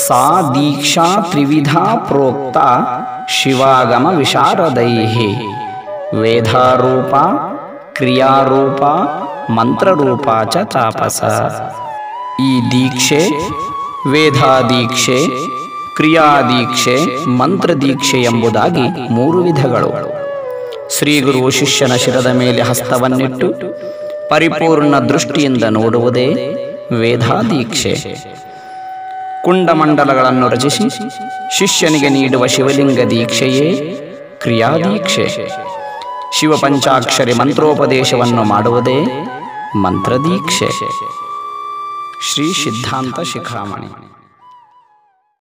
ಸಾ ದೀಕ್ಷಾ ತ್ರಿವಿಧ ಪ್ರೋಕ್ತ ಶಿವಾಗಮ ವಿಶಾರದೈ ವೇದಾರೂಪ ಕ್ರಿಯಾರೂಪ ಮಂತ್ರರೂಪ ಚ ತಾಪಸ ಈ ದೀಕ್ಷೆ ವೇದಾದೀಕ್ಷೆ ಕ್ರಿಯಾದೀಕ್ಷೆ ಮಂತ್ರದೀಕ್ಷೆ ಎಂಬುದಾಗಿ ಮೂರು ವಿಧಗಳು ಶ್ರೀಗುರು ಶಿಷ್ಯನ ಶಿರದ ಮೇಲೆ ಹಸ್ತವನ್ನಿಟ್ಟು ಪರಿಪೂರ್ಣ ದೃಷ್ಟಿಯಿಂದ ನೋಡುವುದೇ ವೇದಾದೀಕ್ಷೆ ಕುಂಡಮಂಡಲಗಳನ್ನು ರಚಿಸಿ ಶಿಷ್ಯನಿಗೆ ನೀಡುವ ಶಿವಲಿಂಗ ದೀಕ್ಷೆಯೇ ಕ್ರಿಯಾದೀಕ್ಷೆ ಶಿವಪಂಚಾಕ್ಷರಿ ಮಂತ್ರೋಪದೇಶವನ್ನು ಮಾಡುವುದೇ ಮಂತ್ರದೀಕ್ಷೆ ಶ್ರೀ ಸಿದ್ಧಾಂತ ಶಿಖಾಮಣಿ